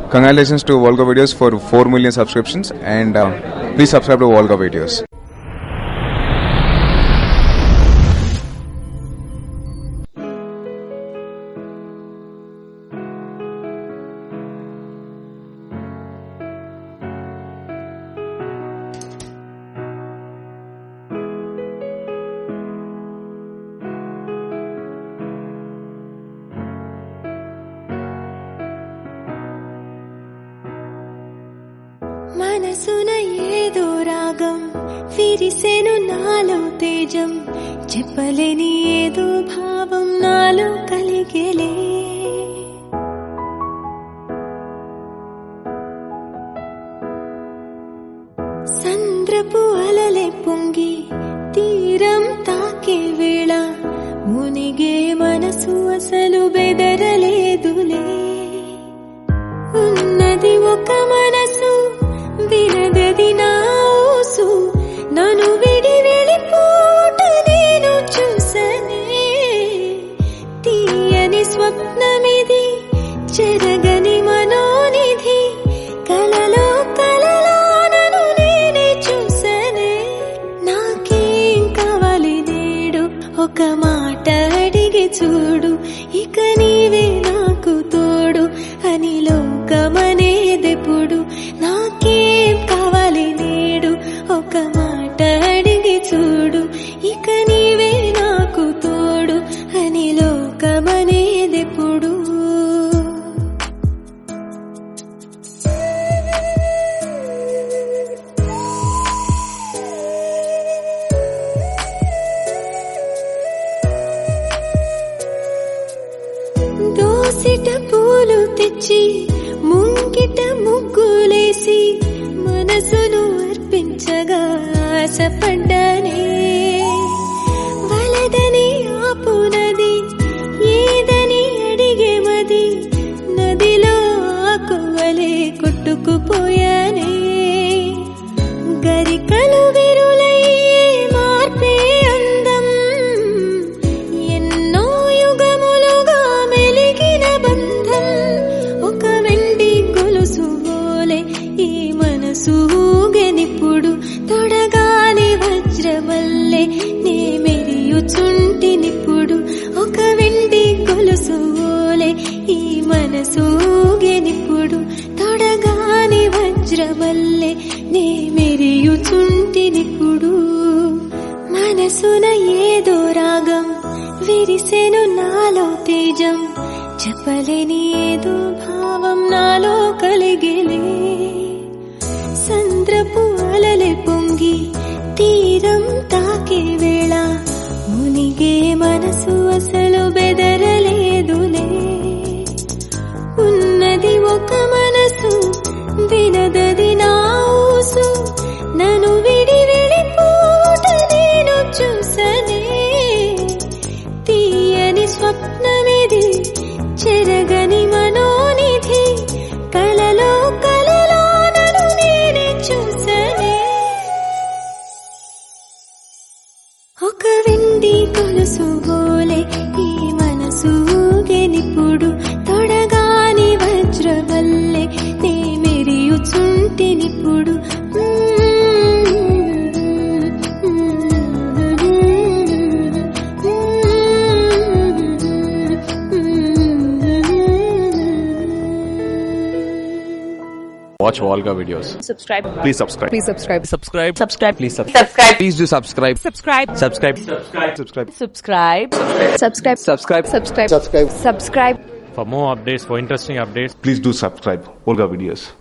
Congratulations to Volga Videos for 4 million subscriptions and uh, please subscribe to Volga Videos. మనసున ఏదో రాగం విరిసెను నాలో తేజం చెప్పలేని ఏదో భావం నాలో కలిగేలే సంద్రపు అలలే పొంగి తీరం తాకే వేళ మునిగే మనసు అసలు బెదరలేదులే ఉన్నది ఒక మనసు వినదది నా ఊసు నన్ను విడి వెళ్ళిపోట నేను చూసనే తీయని స్వప్నమిది చెరగని మనోనిధి కలలో కలలో నన్ను నేనే చూసనే నాకేం కావాలి నేడు ఒక మాట అడిగి చూడు ఇక నీవే నాకు తోడు అని లోకమనేదెప్పుడు నాకేం కావాలి నేడు ఒక మాట అడిగి చూడు ఇక నీవే నాకు తోడు అని లోకమనేదెప్పుడు దోసిట పూలు తెచ్చి ముంగిట ముగ్గులేసి మనసును అర్పించగా ఆశపడ్డానే వలదని ఆపునది ఏదని అడిగే మది నదిలో ఆకువలే కొట్టుకుపోయానే గరికలు విరులయ్యే మార్పే అందం ఎన్నో యుగములుగా మెలిగిన బంధం ఒక వెండి గొలుసు ఓలే ఈ మనసు ఊగెనిప్పుడు తొడగాని వజ్రమల్లే నే మెరియుచుంటినిప్పుడు ఒక వెండి గొలుసు ఓలే ఈ మనసు ఊగెనిప్పుడు తొడగాని వజ్రమల్లే నే మెరియుచుంటినిప్పుడు మనసున ఏదో రాగం విరిసెను నాలో తేజం చెప్పలేని ఏదో భావం నాలో కలిగేలే సంద్రపు అలలే పొంగి తీరం తాకే వేళ మునిగే మనసు అసలు బెదరలేదులే ఉన్నది ఒక మనసు వినదది నా ఊసు నన్ను విడి వెళ్ళిపోట నేను చూసనే తీయని స్వప్నమిది చెరగని మనోనిధి కలలో కలలో నన్ను నేనే చూసనే ఒక వెండి కొలుసు బోలే ఈ మనసు ఊగెనిప్పుడు తొడగాని వజ్రవల్లే నే మెరియుచుంటినిప్పుడు Watch Volga videos. subscribe Please subscribe. please subscribe Subscribe. subscribe Please subscribe. subscribe Please do subscribe. subscribe Subscribe. Subscribe. Subscribe. subscribe subscribe Subscribe. subscribe subscribe subscribe For more updates, for interesting updates, Please do subscribe Volga Videos.